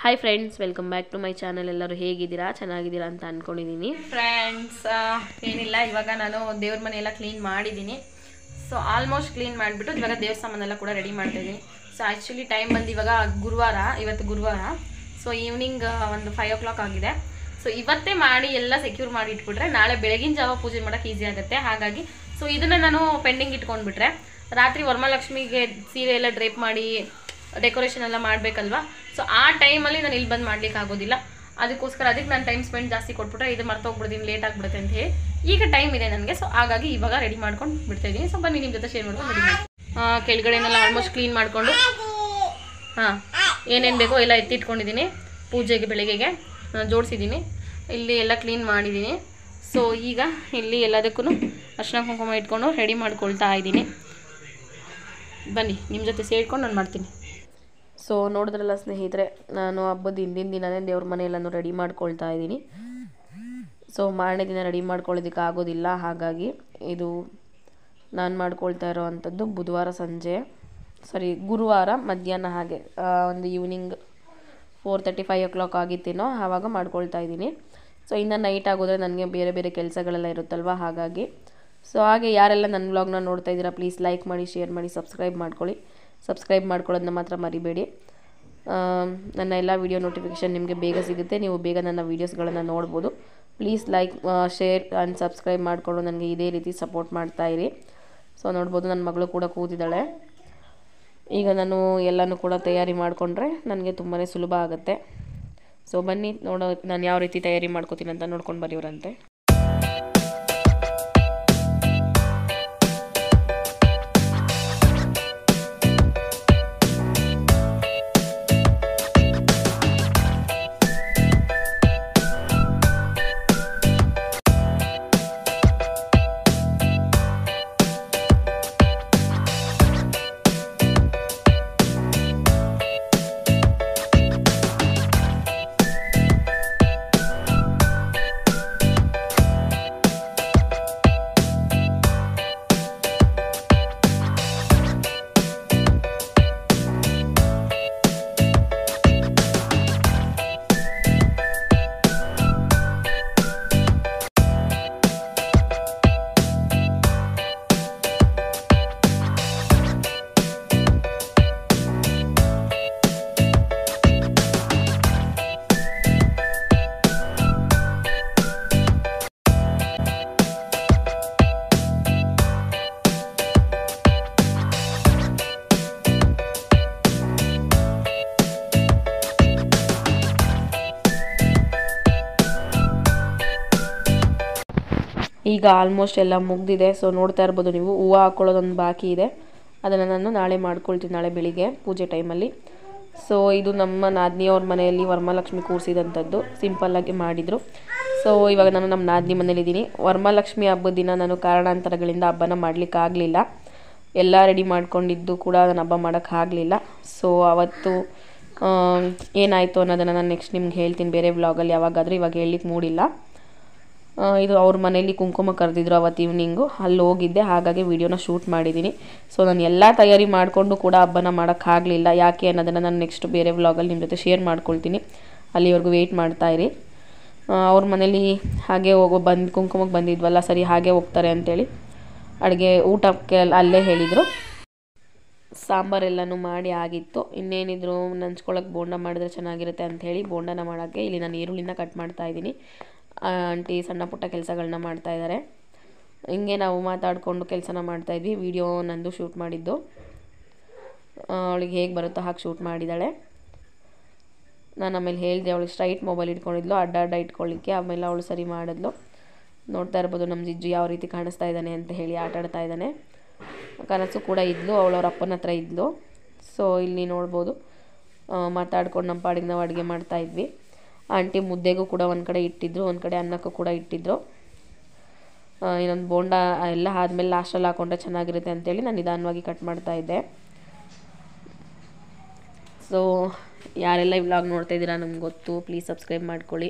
Hi friends welcome back to my channel ಎಲ್ಲರೂ ಹೇಗಿದ್ದೀರಾ ಚೆನ್ನಾಗಿದ್ದೀರಾ ಅಂತ ಅಂದ್ಕೊಂಡಿದ್ದೀನಿ ಫ್ರೆಂಡ್ಸ್ ಏನಿಲ್ಲ ಇವಾಗ ನಾನು ದೇವ್ರ ಮನೆ ಎಲ್ಲ ಕ್ಲೀನ್ ಮಾಡಿದ್ದೀನಿ ಸೊ ಆಲ್ಮೋಸ್ಟ್ ಕ್ಲೀನ್ ಮಾಡಿಬಿಟ್ಟು ಇವಾಗ ದೇವ್ರ ಸಾಮಾನೆಲ್ಲ ಕೂಡ ರೆಡಿ ಮಾಡ್ತಾ ಇದ್ದೀನಿ ಸೊ ಆ್ಯಕ್ಚುಲಿ ಟೈಮ್ ಬಂದು ಇವಾಗ ಗುರುವಾರ ಇವತ್ತು ಗುರುವಾರ ಸೊ ಈವ್ನಿಂಗ್ ಒಂದು ಫೈವ್ ಓ ಕ್ಲಾಕ್ ಆಗಿದೆ ಸೊ ಇವತ್ತೇ ಮಾಡಿ ಎಲ್ಲ ಸೆಕ್ಯೂರ್ ಮಾಡಿ ಇಟ್ಬಿಟ್ರೆ ನಾಳೆ ಬೆಳಗಿನ ಜಾವ ಪೂಜೆ ಮಾಡೋಕ್ಕೆ ಈಸಿ ಆಗುತ್ತೆ ಹಾಗಾಗಿ ಸೊ ಇದನ್ನು ನಾನು ಪೆಂಡಿಂಗ್ ಇಟ್ಕೊಂಡ್ಬಿಟ್ರೆ ರಾತ್ರಿ ವರಮಹಾಲಕ್ಷ್ಮಿಗೆ ಸೀರೆ ಎಲ್ಲ ಡ್ರೇಪ್ ಮಾಡಿ ಡೆಕೋರೇಷನ್ ಎಲ್ಲ ಮಾಡಬೇಕಲ್ವಾ ಸೊ ಆ ಟೈಮಲ್ಲಿ ನಾನು ಇಲ್ಲಿ ಬಂದು ಮಾಡ್ಲಿಕ್ಕೆ ಆಗೋದಿಲ್ಲ ಅದಕ್ಕೋಸ್ಕರ ಅದಕ್ಕೆ ನಾನು ಟೈಮ್ ಸ್ಪೆಂಡ್ ಜಾಸ್ತಿ ಕೊಟ್ಬಿಟ್ರೆ ಇದು ಮರ್ತೋಗ್ಬಿಡ್ತೀನಿ ಲೇಟ್ ಆಗಿಬಿಡುತ್ತೆ ಅಂತ ಹೇಳಿ ಈಗ ಟೈಮ್ ಇದೆ ನನಗೆ ಸೊ ಹಾಗಾಗಿ ಇವಾಗ ರೆಡಿ ಮಾಡ್ಕೊಂಡು ಬಿಡ್ತಾ ಇದ್ದೀನಿ ಸೊ ಬನ್ನಿ ನಿಮ್ಮ ಜೊತೆ ಶೇರ್ ಮಾಡ್ಕೊಂಡು ರೆಡಿ ಮಾಡಿ ಕೆಳಗಡೆನೆಲ್ಲ ಆಲ್ಮೋಸ್ಟ್ ಕ್ಲೀನ್ ಮಾಡಿಕೊಂಡು ಹಾಂ ಏನೇನು ಬೇಕೋ ಎಲ್ಲ ಎತ್ತಿಟ್ಕೊಂಡಿದ್ದೀನಿ ಪೂಜೆಗೆ ಬೆಳಗ್ಗೆಗೆ ಜೋಡಿಸಿದ್ದೀನಿ ಇಲ್ಲಿ ಎಲ್ಲ ಕ್ಲೀನ್ ಮಾಡಿದ್ದೀನಿ ಸೊ ಈಗ ಇಲ್ಲಿ ಎಲ್ಲದಕ್ಕೂ ಅರ್ಶಿನ ಕುಂಕುಮ ಇಟ್ಕೊಂಡು ರೆಡಿ ಮಾಡ್ಕೊಳ್ತಾ ಇದ್ದೀನಿ ಬನ್ನಿ ನಿಮ್ಮ ಜೊತೆ ಸೇರ್ಕೊಂಡು ನಾನು ಮಾಡ್ತೀನಿ ಸೊ ನೋಡಿದ್ರಲ್ಲ ಸ್ನೇಹಿತರೆ ನಾನು ಹಬ್ಬದ ಹಿಂದಿನ ದಿನನೇ ದೇವ್ರ ಮನೆಯೆಲ್ಲನೂ ರೆಡಿ ಮಾಡ್ಕೊಳ್ತಾ ಇದ್ದೀನಿ ಸೊ ಮಾರನೇ ದಿನ ರೆಡಿ ಮಾಡ್ಕೊಳ್ಳೋದಕ್ಕೆ ಆಗೋದಿಲ್ಲ ಹಾಗಾಗಿ ಇದು ನಾನು ಮಾಡ್ಕೊಳ್ತಾ ಇರೋ ಅಂಥದ್ದು ಬುಧವಾರ ಸಂಜೆ ಸಾರಿ ಗುರುವಾರ ಮಧ್ಯಾಹ್ನ ಹಾಗೆ ಆ, ಒಂದು evening four thirty five o'clock ಆಗಿತ್ತೇನೋ ಆವಾಗ ಮಾಡ್ಕೊಳ್ತಾ ಇದ್ದೀನಿ ಸೊ ಇನ್ನು ನೈಟ್ ಆಗೋದ್ರೆ ನನಗೆ ಬೇರೆ ಬೇರೆ ಕೆಲಸಗಳೆಲ್ಲ ಇರುತ್ತಲ್ವ ಹಾಗಾಗಿ ಸೊ ಹಾಗೆ ಯಾರೆಲ್ಲ ನನ್ನ ವ್ಲಾಗ್ನ ನೋಡ್ತಾ ಇದ್ದೀರಾ ಪ್ಲೀಸ್ ಲೈಕ್ ಮಾಡಿ ಶೇರ್ ಮಾಡಿ ಸಬ್ಸ್ಕ್ರೈಬ್ ಮಾಡ್ಕೊಳ್ಳಿ ಸಬ್ಸ್ಕ್ರೈಬ್ ಮಾಡ್ಕೊಳ್ಳೋದನ್ನ ಮಾತ್ರ ಮರಿಬೇಡಿ ಆಮ್, ನನ್ನ ಎಲ್ಲ ವೀಡಿಯೋ ನೋಟಿಫಿಕೇಷನ್ ನಿಮಗೆ ಬೇಗ ಸಿಗುತ್ತೆ ನೀವು ಬೇಗ ನನ್ನ ವೀಡಿಯೋಸ್ಗಳನ್ನು ನೋಡ್ಬೋದು please like share and subscribe ಮಾಡಿಕೊಂಡು ನನಗೆ ಇದೇ ರೀತಿ ಸಪೋರ್ಟ್ ಮಾಡ್ತಾ ಇರಿ ಸೊ ನೋಡ್ಬೋದು ನನ್ನ ಮಗಳು ಕೂಡ ಕೂತಿದ್ದಾಳೆ ಈಗ ನಾನು ಎಲ್ಲನೂ ಕೂಡ ತಯಾರಿ ಮಾಡಿಕೊಂಡ್ರೆ ನನಗೆ ತುಂಬಾ ಸುಲಭ ಆಗುತ್ತೆ ಸೊ ಬನ್ನಿ ನೋಡೋ ನಾನು ಯಾವ ರೀತಿ ತಯಾರಿ ಮಾಡ್ಕೋತೀನಿ ಅಂತ ನೋಡ್ಕೊಂಡು ಬರೆಯೋರಂತೆ ಈಗ ಆಲ್ಮೋಸ್ಟ್ ಎಲ್ಲ ಮುಗ್ದಿದೆ ಸೊ ನೋಡ್ತಾ ಇರ್ಬೋದು ನೀವು ಹೂವು ಹಾಕ್ಕೊಳ್ಳೋದೊಂದು ಬಾಕಿ ಇದೆ ಅದನ್ನು ನಾನು ನಾಳೆ ಮಾಡ್ಕೊಳ್ತೀನಿ ನಾಳೆ ಬೆಳಿಗ್ಗೆ ಪೂಜೆ ಟೈಮಲ್ಲಿ ಸೊ ಇದು ನಮ್ಮ ನಾದಿನಿಯವ್ರ ಮನೆಯಲ್ಲಿ ವರಮಹಾಲಕ್ಷ್ಮಿ ಕೂರಿಸಿದಂಥದ್ದು ಸಿಂಪಲ್ಲಾಗಿ ಮಾಡಿದರು ಸೊ ಇವಾಗ ನಾನು ನಮ್ಮ ನಾದಿನಿ ಮನೇಲಿದ್ದೀನಿ ವರಮಹಾಲಕ್ಷ್ಮಿ ಹಬ್ಬದ ದಿನ ನಾನು ಕಾರಣಾಂತರಗಳಿಂದ ಹಬ್ಬನ ಮಾಡಲಿಕ್ಕೆ ಆಗಲಿಲ್ಲ ಎಲ್ಲ ರೆಡಿ ಮಾಡ್ಕೊಂಡಿದ್ದು ಕೂಡ ನಾನು ಹಬ್ಬ ಮಾಡೋಕ್ಕಾಗಲಿಲ್ಲ ಸೊ ಅವತ್ತು ಏನಾಯಿತು ಅನ್ನೋದನ್ನು ನಾನು ನೆಕ್ಸ್ಟ್ ನಿಮ್ಗೆ ಹೇಳ್ತೀನಿ ಬೇರೆ ವ್ಲಾಗಲ್ಲಿ ಯಾವಾಗಾದರೂ ಇವಾಗ ಹೇಳಲಿಕ್ಕೆ ಮೂಡಿಲ್ಲ ಆ, ಇದು ಅವ್ರ ಮನೇಲಿ ಕುಂಕುಮ ಕರೆದಿದ್ರು ಅವತ್ತು ಈವ್ನಿಂಗು ಅಲ್ಲಿ ಹೋಗಿದ್ದೆ ಹಾಗಾಗಿ ವಿಡಿಯೋನ ಶೂಟ್ ಮಾಡಿದ್ದೀನಿ ಸೊ ನಾನು ಎಲ್ಲ ತಯಾರಿ ಮಾಡಿಕೊಂಡು ಕೂಡ ಹಬ್ಬನ ಮಾಡೋಕ್ಕಾಗಲಿಲ್ಲ ಯಾಕೆ ಅನ್ನೋದನ್ನು ನಾನು ನೆಕ್ಸ್ಟ್ ಬೇರೆ ವ್ಲಾಗಲ್ಲಿ ನಿಮ್ಮ ಜೊತೆ ಶೇರ್ ಮಾಡ್ಕೊಳ್ತೀನಿ ಅಲ್ಲಿವರೆಗೂ ವೆಯ್ಟ್ ಮಾಡ್ತಾ ಇರಿ ಆ, ಅವ್ರ ಮನೇಲಿ ಹಾಗೆ ಹೋಗೋ ಬಂದು ಕುಂಕುಮಕ್ಕೆ ಬಂದಿದ್ವಲ್ಲ ಸರಿ ಹಾಗೆ ಹೋಗ್ತಾರೆ ಅಂತೇಳಿ ಅಡುಗೆ ಊಟಕ್ಕೆ ಅಲ್ಲೇ ಹೇಳಿದರು ಸಾಂಬಾರೆಲ್ಲನೂ ಮಾಡಿ ಆಗಿತ್ತು ಇನ್ನೇನಿದ್ರು ನಂಚ್ಕೊಳಕ್ಕೆ ಬೋಂಡ ಮಾಡಿದ್ರೆ ಚೆನ್ನಾಗಿರುತ್ತೆ ಅಂತ ಹೇಳಿ ಬೋಂಡನ ಮಾಡೋಕ್ಕೆ ಇಲ್ಲಿ ನಾನು ಈರುಳ್ಳಿನ ಕಟ್ ಮಾಡ್ತಾ ಇದ್ದೀನಿ ಆಂಟಿ ಸಣ್ಣ ಪುಟ್ಟ ಕೆಲಸಗಳನ್ನ ಮಾಡ್ತಾ ಇದ್ದಾರೆ ಹಿಂಗೆ ನಾವು ಮಾತಾಡಿಕೊಂಡು ಕೆಲಸನ ಮಾಡ್ತಾಯಿದ್ವಿ ವಿಡಿಯೋ ನಂದು ಶೂಟ್ ಮಾಡಿದ್ದು ಅವಳಿಗೆ ಹೇಗೆ ಬರುತ್ತೋ ಹಾಗೆ ಶೂಟ್ ಮಾಡಿದ್ದಾಳೆ ನಾನು ಆಮೇಲೆ ಹೇಳಿದೆ ಅವಳಿಗೆ ಸ್ಟ್ರೈಟ್ ಮೊಬೈಲ್ ಇಟ್ಕೊಂಡಿದ್ಲು ಅಡ್ಡ ಅಡ್ಡ ಇಟ್ಕೊಳ್ಳಿಕ್ಕೆ ಆಮೇಲೆ ಅವಳು ಸರಿ ಮಾಡಿದ್ಲು ನೋಡ್ತಾ ಇರ್ಬೋದು ನಮ್ಮ ಜಿಜ್ಜು ಯಾವ ರೀತಿ ಕಾಣಿಸ್ತಾ ಇದ್ದಾನೆ ಅಂತ ಹೇಳಿ ಆಟ ಆಡ್ತಾ ಇದ್ದಾನೆ ಕನಸು ಕೂಡ ಇದ್ಲು ಅವಳು ಅವ್ರ ಅಪ್ಪನ ಹತ್ರ ಇದ್ಲು ಸೊ ಇಲ್ಲಿ ನೋಡ್ಬೋದು ಆ, ಮಾತಾಡ್ಕೊಂಡು ನಮ್ಮ ಪಾಡಿಗೆ ನಾವು ಅಡುಗೆ ಮಾಡ್ತಾ ಇದ್ವಿ ಆಂಟಿ ಮುದ್ದೆಗೂ ಕೂಡ ಒಂದು ಕಡೆ ಇಟ್ಟಿದ್ರು ಒಂದು ಕಡೆ ಅನ್ನಕ್ಕೂ ಕೂಡ ಇಟ್ಟಿದ್ರು ಆ, ಇನ್ನೊಂದು ಬೋಂಡ ಎಲ್ಲ ಆದಮೇಲೆ ಲಾಸ್ಟಲ್ಲಿ ಹಾಕೊಂಡ್ರೆ ಚೆನ್ನಾಗಿರುತ್ತೆ ಅಂತೇಳಿ ನಾನು ನಿಧಾನವಾಗಿ ಕಟ್ ಮಾಡ್ತಾ ಇದ್ದೆ ಸೊ ಯಾರೆಲ್ಲ ಈ ವ್ಲಾಗ್ ನೋಡ್ತಾ ಇದ್ದೀರಾ ನಮ್ಗೆ ಗೊತ್ತು ಪ್ಲೀಸ್ ಸಬ್ಸ್ಕ್ರೈಬ್ ಮಾಡ್ಕೊಳ್ಳಿ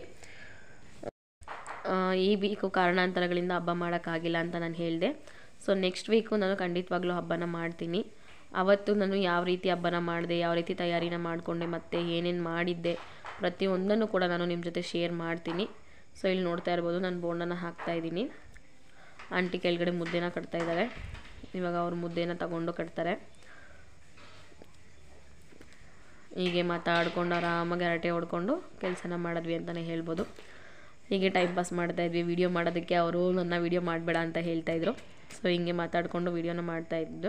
ಆ, ಈ ವೀಕು ಕಾರಣಾಂತರಗಳಿಂದ ಹಬ್ಬ ಮಾಡೋಕ್ಕಾಗಿಲ್ಲ ಅಂತ ನಾನು ಹೇಳಿದೆ ಸೊ ನೆಕ್ಸ್ಟ್ ವೀಕು ನಾನು ಖಂಡಿತವಾಗ್ಲೂ ಹಬ್ಬನ ಮಾಡ್ತೀನಿ ಅವತ್ತು ನಾನು ಯಾವ ರೀತಿ ಹಬ್ಬನ ಮಾಡಿದೆ ಯಾವ ರೀತಿ ತಯಾರಿನ ಮಾಡಿಕೊಂಡೆ ಮತ್ತು ಏನೇನು ಮಾಡಿದ್ದೆ ಪ್ರತಿಯೊಂದನ್ನು ಕೂಡ ನಾನು ನಿಮ್ಮ ಜೊತೆ ಶೇರ್ ಮಾಡ್ತೀನಿ ಸೊ ಇಲ್ಲಿ ನೋಡ್ತಾ ಇರ್ಬೋದು ನಾನು ಬೋಂಡನ ಹಾಕ್ತಾಯಿದ್ದೀನಿ ಆಂಟಿ ಕೆಳಗಡೆ ಮುದ್ದೆನ ಕಟ್ತಾ ಇದ್ದಾರೆ ಇವಾಗ ಅವ್ರು ಮುದ್ದೆನ ತಗೊಂಡು ಕಟ್ತಾರೆ ಹೀಗೆ ಮಾತಾಡ್ಕೊಂಡು ಆರಾಮಾಗಿ ಹರಟೆ ಹೊಡ್ಕೊಂಡು ಕೆಲಸನ ಮಾಡಿದ್ವಿ ಅಂತಲೇ ಹೇಳ್ಬೋದು ಹೀಗೆ ಟೈಮ್ ಪಾಸ್ ಮಾಡ್ತಾಯಿದ್ವಿ ವಿಡಿಯೋ ಮಾಡೋದಕ್ಕೆ ಅವರು ನನ್ನ ವಿಡಿಯೋ ಮಾಡಬೇಡ ಅಂತ ಹೇಳ್ತಾಯಿದ್ರು ಸೊ ಹಿಂಗೆ ಮಾತಾಡಿಕೊಂಡು ವಿಡಿಯೋನ ಮಾಡ್ತಾಯಿದ್ದು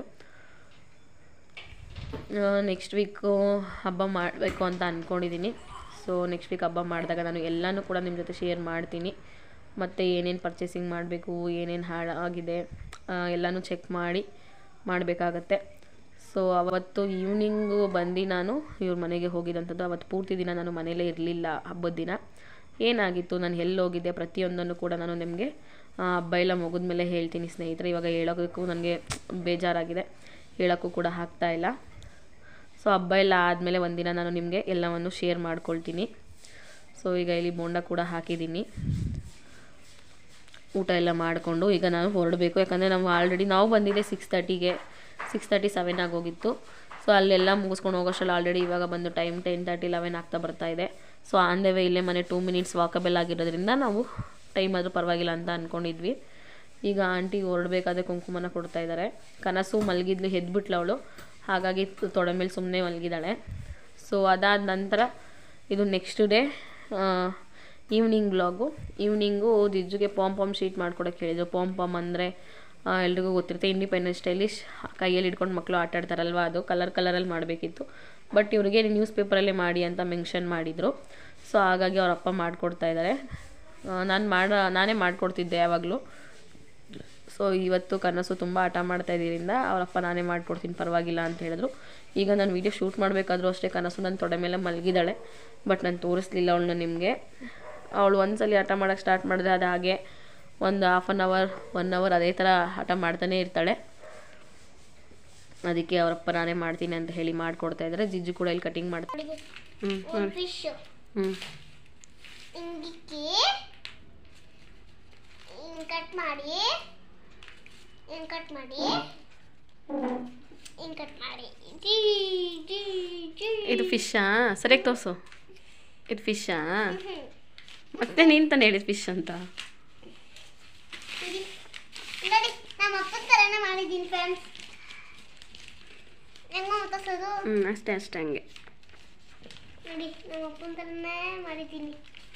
ನೆಕ್ಸ್ಟ್ ವೀಕು ಹಬ್ಬ ಮಾಡಬೇಕು ಅಂತ ಅಂದ್ಕೊಂಡಿದ್ದೀನಿ ಸೊ ನೆಕ್ಸ್ಟ್ ವೀಕ್ ಹಬ್ಬ ಮಾಡಿದಾಗ ನಾನು ಎಲ್ಲನೂ ಕೂಡ ನಿಮ್ಮ ಜೊತೆ ಶೇರ್ ಮಾಡ್ತೀನಿ ಮತ್ತು ಏನೇನು ಪರ್ಚೇಸಿಂಗ್ ಮಾಡಬೇಕು ಏನೇನು ಹಾಳಾಗಿದೆ ಎಲ್ಲನೂ ಚೆಕ್ ಮಾಡಿ ಮಾಡಬೇಕಾಗತ್ತೆ ಸೊ ಅವತ್ತು ಈವ್ನಿಂಗು ಬಂದು ನಾನು ಇವ್ರ ಮನೆಗೆ ಹೋಗಿದ್ದಂಥದ್ದು ಅವತ್ತು ಪೂರ್ತಿ ದಿನ ನಾನು ಮನೇಲೇ ಇರಲಿಲ್ಲ ಹಬ್ಬದ ದಿನ ಏನಾಗಿತ್ತು ನಾನು ಎಲ್ಲಿ ಹೋಗಿದ್ದೆ ಪ್ರತಿಯೊಂದನ್ನು ಕೂಡ ನಾನು ನಿಮಗೆ ಹಬ್ಬ ಎಲ್ಲ ಮುಗಿದ ಮೇಲೆ ಹೇಳ್ತೀನಿ ಸ್ನೇಹಿತರೆ ಇವಾಗ ಹೇಳೋದಕ್ಕೂ ನನಗೆ ಬೇಜಾರಾಗಿದೆ ಹೇಳೋಕ್ಕೂ ಕೂಡ ಆಗ್ತಾ ಇಲ್ಲ ಸೊ ಹಬ್ಬ ಎಲ್ಲ ಆದಮೇಲೆ ಒಂದಿನ ನಾನು ನಿಮಗೆ ಎಲ್ಲವನ್ನು ಶೇರ್ ಮಾಡ್ಕೊಳ್ತೀನಿ ಸೊ ಈಗ ಇಲ್ಲಿ ಬೋಂಡ ಕೂಡ ಹಾಕಿದ್ದೀನಿ ಊಟ ಎಲ್ಲ ಮಾಡಿಕೊಂಡು ಈಗ ನಾನು ಹೊರಡಬೇಕು ಯಾಕಂದರೆ ನಾವು ಆಲ್ರೆಡಿ ನಾವು ಬಂದಿದ್ದೆ ಸಿಕ್ಸ್ ತರ್ಟಿಗೆ ಸಿಕ್ಸ್ ತರ್ಟಿ ಸೆವೆನ್ ಆಗೋಗಿತ್ತು ಸೊ ಅಲ್ಲೆಲ್ಲ ಮುಗಿಸ್ಕೊಂಡು ಹೋಗೋಷ್ಟರಲ್ಲಿ ಆಲ್ರೆಡಿ ಇವಾಗ ಬಂದು ಟೈಮ್ ಟೆನ್ ತರ್ಟಿ ಲೆವೆನ್ ಆಗ್ತಾ ಬರ್ತಾ ಇದೆ ಸೊ ಆನ್ ದ ವೇ ಇಲ್ಲೇ ಮನೆ ಟೂ ಮಿನಿಟ್ಸ್ ವಾಕಬಲ್ ಆಗಿರೋದ್ರಿಂದ ನಾವು ಟೈಮ್ ಆದರೂ ಪರವಾಗಿಲ್ಲ ಅಂತ ಅಂದ್ಕೊಂಡಿದ್ವಿ ಈಗ ಆಂಟಿ ಹೊರಡಬೇಕಾದ್ರೆ ಕುಂಕುಮನ ಕೊಡ್ತಾ ಇದ್ದಾರೆ ಕನಸು ಮಲಗಿದ್ಲು ಎದ್ಬಿಟ್ಲು ಅವಳು ಹಾಗಾಗಿ ತೊಡೆ ಮೇಲೆ ಸುಮ್ಮನೆ ಮಲಗಿದ್ದಾಳೆ ಸೊ ಅದಾದ ನಂತರ ಇದು next day evening blog evening ಜಿಜ್ಜುಗೆ ಪಾಮ್ ಪಾಮ್ ಶೀಟ್ ಮಾಡ್ಕೊಡೋಕೆ ಹೇಳಿದ್ರು ಪಾಮ್ ಪಾಮ್ ಅಂದರೆ ಎಲ್ರಿಗೂ ಗೊತ್ತಿರುತ್ತೆ ಇಂಡಿಪೆಂಡೆನ್ಸ್ ಡೇಲಿ ಕೈಯಲ್ಲಿ ಹಿಡ್ಕೊಂಡು ಮಕ್ಕಳು ಆಟ ಆಡ್ತಾರಲ್ವ ಅದು ಕಲರ್ ಕಲರಲ್ಲಿ ಮಾಡಬೇಕಿತ್ತು ಬಟ್ ಇವ್ರಿಗೆ ನ್ಯೂಸ್ ಪೇಪರಲ್ಲೇ ಮಾಡಿ ಅಂತ ಮೆನ್ಷನ್ ಮಾಡಿದರು ಸೊ ಹಾಗಾಗಿ ಅವ್ರ ಅಪ್ಪ ಮಾಡಿಕೊಡ್ತಾ ಇದ್ದಾರೆ ನಾನು ಮಾಡ ನಾನೇ ಮಾಡಿಕೊಡ್ತಿದ್ದೆ ಯಾವಾಗಲೂ ಸೊ ಇವತ್ತು ಕನಸು ತುಂಬ ಆಟ ಮಾಡ್ತಾ ಇದ್ದರಿಂದ ಅವರಪ್ಪ ನಾನೇ ಮಾಡಿಕೊಡ್ತೀನಿ ಪರವಾಗಿಲ್ಲ ಅಂತ ಹೇಳಿದ್ರು ಈಗ ನಾನು ವೀಡಿಯೋ ಶೂಟ್ ಮಾಡಬೇಕಾದ್ರೂ ಅಷ್ಟೇ ಕನಸು ನನ್ನ ತೊಡೆ ಮೇಲೆ ಮಲಗಿದ್ದಾಳೆ ಬಟ್ ನಾನು ತೋರಿಸ್ಲಿಲ್ಲ ಅವಳನ್ನ ನಿಮಗೆ ಅವಳು ಒಂದ್ಸಲಿ ಆಟ ಮಾಡೋಕ್ಕೆ ಸ್ಟಾರ್ಟ್ ಮಾಡಿದ್ರೆ ಅದು ಹಾಗೆ ಒಂದು half an hour one hour ಅದೇ ಥರ ಆಟ ಮಾಡ್ತಾನೆ ಇರ್ತಾಳೆ ಅದಕ್ಕೆ ಅವರಪ್ಪ ನಾನೇ ಮಾಡ್ತೀನಿ ಅಂತ ಹೇಳಿ ಮಾಡಿಕೊಡ್ತಾ ಇದ್ದಾರೆ ಜಿಜ್ಜು ಕೂಡ ಇಲ್ಲಿ ಕಟಿಂಗ್ ಮಾಡ್ತಾ ಹ್ಞೂ ಫಿಶ್ ಹ್ಞೂ ಹಿಂಗಿಕ್ಕಿ ಹಿಂಗ್ ಕಟ್ ಮಾಡಿ ಹಿಂಗ್ ಕಟ್ ಮಾಡಿ ಹಿಂಗ್ ಕಟ್ ಮಾಡಿ ಜೀ ಜೀ ಜೀ ಇದು ಫಿಶ್ಶಾ ಸರಿಯಾಗಿ ತೋರಿಸು ಇದು ಫಿಶ್ಶಾ ಹ್ಮ್. ಮತ್ತೆ ನೀನು ತಾನೇ ಹೇಳಿದ ಫಿಶ್ ಅಂತ ನೋಡಿ ನೋಡಿ ನಮ್ಮ ಅಪ್ಪನ ಥರನೇ ಮಾಡಿದ್ದೀನಿ ಫ್ರೆಂಡ್ಸ್ ಹೆಂಗ ಮುಟ್ಟಿಸೋದು ಹ್ಞೂ ಅಷ್ಟೇ ಅಷ್ಟೇ ಹಂಗೆ ನೋಡಿ ನಮ್ಮ ಅಪ್ಪನ ಥರನೇ ಮಾಡಿದ್ದೀನಿ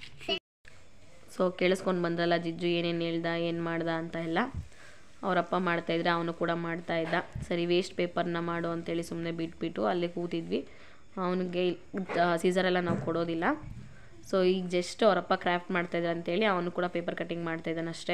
ಸೊ ಕೇಳಿಸ್ಕೊಂಡು ಬಂದ್ರಲ್ಲ ಜಿಜ್ಜು ಏನೇನು ಹೇಳ್ದ ಏನು ಮಾಡ್ದ ಅಂತ ಎಲ್ಲ ಅವರಪ್ಪ ಮಾಡ್ತಾಯಿದ್ರೆ ಅವನು ಕೂಡ ಮಾಡ್ತಾ ಇದ್ದ ಸರಿ ವೇಸ್ಟ್ ಪೇಪರ್ನ ಮಾಡು ಅಂತೇಳಿ ಸುಮ್ಮನೆ ಬಿಟ್ಬಿಟ್ಟು ಅಲ್ಲೇ ಕೂತಿದ್ವಿ ಅವನಿಗೆ ಸೀಸರೆಲ್ಲ ನಾವು ಕೊಡೋದಿಲ್ಲ ಸೊ ಈಗ ಜಸ್ಟ್ ಅವರಪ್ಪ ಕ್ರಾಫ್ಟ್ ಮಾಡ್ತಾಯಿದ್ರು ಅಂತೇಳಿ ಅವನು ಕೂಡ ಪೇಪರ್ ಕಟ್ಟಿಂಗ್ ಮಾಡ್ತಾಯಿದ್ದಾನೆ ಅಷ್ಟೇ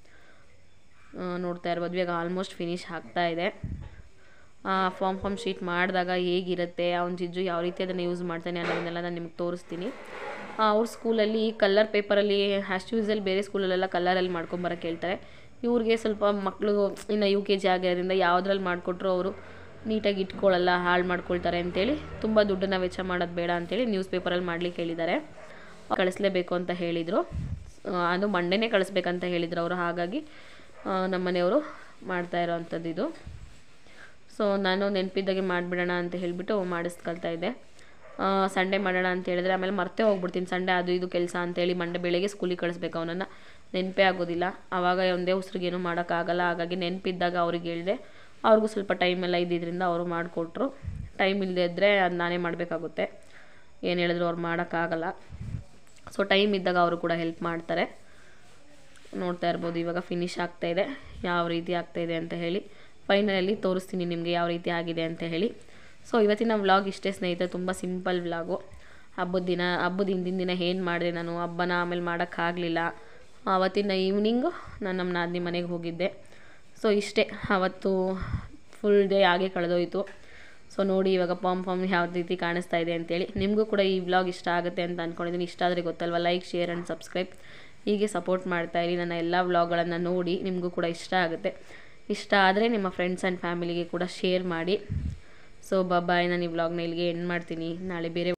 ಆ, ನೋಡ್ತಾ ಇರ್ಬೋದು ಇವಾಗ ಆಲ್ಮೋಸ್ಟ್ ಫಿನಿಶ್ ಆಗ್ತಾ ಇದೆ ಫಾರ್ಮ್ ಫಾರ್ಮ್ ಶೀಟ್ ಮಾಡಿದಾಗ ಹೇಗಿರುತ್ತೆ ಅವ್ನ ಜಿಜ್ಜು ಯಾವ ರೀತಿ ಅದನ್ನು ಯೂಸ್ ಮಾಡ್ತಾನೆ ಅನ್ನೋದನ್ನೆಲ್ಲ ನಾನು ನಿಮ್ಗೆ ತೋರಿಸ್ತೀನಿ ಅವ್ರ ಸ್ಕೂಲಲ್ಲಿ ಕಲರ್ ಪೇಪರಲ್ಲಿ ಆ್ಯಸ್ ಯೂಸಲ್ಲಿ ಬೇರೆ ಸ್ಕೂಲಲ್ಲೆಲ್ಲ ಕಲರಲ್ಲಿ ಮಾಡ್ಕೊಂಬರಕ್ಕೆ ಹೇಳ್ತಾರೆ ಇವ್ರಿಗೆ ಸ್ವಲ್ಪ ಮಕ್ಕಳು ಇನ್ನು ಯು ಕೆ ಜಿ ಆಗಿರೋದ್ರಿಂದ ಯಾವುದ್ರಲ್ಲಿ ಮಾಡಿಕೊಟ್ರು ಅವರು ನೀಟಾಗಿ ಇಟ್ಕೊಳ್ಳಲ್ಲ ಹಾಳು ಮಾಡ್ಕೊಳ್ತಾರೆ ಅಂತೇಳಿ ತುಂಬ ದುಡ್ಡನ್ನು ವೆಚ್ಚ ಮಾಡೋದು ಬೇಡ ಅಂತೇಳಿ ನ್ಯೂಸ್ ಪೇಪರಲ್ಲಿ ಮಾಡ್ಲಿಕ್ಕೆ ಹೇಳಿದ್ದಾರೆ ಕಳಿಸ್ಲೇಬೇಕು ಅಂತ ಹೇಳಿದರು ಅದು ಮಂಡೇನೇ ಕಳಿಸ್ಬೇಕಂತ ಹೇಳಿದ್ರು ಅವರು ಹಾಗಾಗಿ ನಮ್ಮ ಮನೆಯವರು ಮಾಡ್ತಾ ಇರೋವಂಥದ್ದು ಇದು ಸೊ ನಾನು ನೆನಪಿದ್ದಾಗೆ ಮಾಡಿಬಿಡೋಣ ಅಂತ ಹೇಳಿಬಿಟ್ಟು ಮಾಡಿಸ್ಕೊಳ್ತಾ ಇದ್ದೆ ಸಂಡೇ ಮಾಡೋಣ ಅಂತ ಹೇಳಿದ್ರೆ ಆಮೇಲೆ ಮರ್ತೇ ಹೋಗ್ಬಿಡ್ತೀನಿ ಸಂಡೇ ಅದು ಇದು ಕೆಲಸ ಅಂತೇಳಿ ಮಂಡೇ ಬೆಳಗ್ಗೆ ಸ್ಕೂಲಿಗೆ ಕಳಿಸ್ಬೇಕು ಅವನನ್ನು ನೆನಪೇ ಆಗೋದಿಲ್ಲ ಆವಾಗ ಒಂದೇ ಉಸ್ರಿಗೇನು ಮಾಡೋಕ್ಕಾಗಲ್ಲ ಹಾಗಾಗಿ ನೆನಪಿದ್ದಾಗ ಅವ್ರಿಗೆ ಹೇಳಿದೆ ಅವ್ರಿಗೂ ಸ್ವಲ್ಪ ಟೈಮ್ ಎಲ್ಲ ಇದ್ದಿದ್ದರಿಂದ ಅವರು ಮಾಡಿಕೊಟ್ರು ಟೈಮ್ ಇಲ್ಲದೆ ಇದ್ದರೆ ಅದು ನಾನೇ ಮಾಡಬೇಕಾಗುತ್ತೆ ಏನು ಹೇಳಿದ್ರು ಅವ್ರು ಮಾಡೋಕ್ಕಾಗಲ್ಲ ಸೊ ಟೈಮ್ ಇದ್ದಾಗ ಅವರು ಕೂಡ ಹೆಲ್ಪ್ ಮಾಡ್ತಾರೆ ನೋಡ್ತಾ ಇರ್ಬೋದು ಇವಾಗ ಫಿನಿಶ್ ಆಗ್ತಾ ಇದೆ ಯಾವ ರೀತಿ ಆಗ್ತಾ ಇದೆ ಅಂತ ಹೇಳಿ ಫೈನಲಲ್ಲಿ ತೋರಿಸ್ತೀನಿ ನಿಮಗೆ ಯಾವ ರೀತಿ ಆಗಿದೆ ಅಂತ ಹೇಳಿ ಸೊ ಇವತ್ತಿನ ವ್ಲಾಗ್ ಇಷ್ಟೇ ಸ್ನೇಹಿತರೆ ತುಂಬ ಸಿಂಪಲ್ ವ್ಲಾಗು ಹಬ್ಬದ ದಿನ ಹಬ್ಬದ ಹಿಂದಿನ ದಿನ ಏನು ಮಾಡಿದೆ ನಾನು ಹಬ್ಬನ ಆಮೇಲೆ ಮಾಡೋಕ್ಕಾಗಲಿಲ್ಲ ಆವತ್ತಿನ ಈವ್ನಿಂಗು ನಾನು ನಮ್ಮ ನಾದಿನಿ ಮನೆಗೆ ಹೋಗಿದ್ದೆ ಸೊ ಇಷ್ಟೇ ಅವತ್ತು ಫುಲ್ ಡೇ ಹಾಗೆ ಕಳೆದೋಯ್ತು ಸೊ ನೋಡಿ ಇವಾಗ ಪಾಮ್ ಪಾಮ್ ಯಾವ ರೀತಿ ಕಾಣಿಸ್ತಾ ಇದೆ ಅಂತೇಳಿ ನಿಮಗೂ ಕೂಡ ಈ ವ್ಲಾಗ್ ಇಷ್ಟ ಆಗುತ್ತೆ ಅಂತ ಅಂದ್ಕೊಂಡಿದ್ದೀನಿ ಇಷ್ಟ ಆದರೆ ಗೊತ್ತಲ್ವ ಲೈಕ್ ಶೇರ್ ಆ್ಯಂಡ್ ಸಬ್ಸ್ಕ್ರೈಬ್ ಹೀಗೆ ಸಪೋರ್ಟ್ ಮಾಡ್ತಾ ಇರಿ ನನ್ನ ಎಲ್ಲ ವ್ಲಾಗ್ಗಳನ್ನು ನೋಡಿ ನಿಮಗೂ ಕೂಡ ಇಷ್ಟ ಆಗುತ್ತೆ ಇಷ್ಟ ಆದರೆ ನಿಮ್ಮ ಫ್ರೆಂಡ್ಸ್ ಆ್ಯಂಡ್ ಫ್ಯಾಮಿಲಿಗೆ ಕೂಡ ಶೇರ್ ಮಾಡಿ ಸೊ ಬಾಯ್ ನಾನು ಈ ವ್ಲಾಗ್ನ ಇಲ್ಲಿಗೆ ಎಂಡ್ ಮಾಡ್ತೀನಿ ನಾಳೆ ಬೇರೆ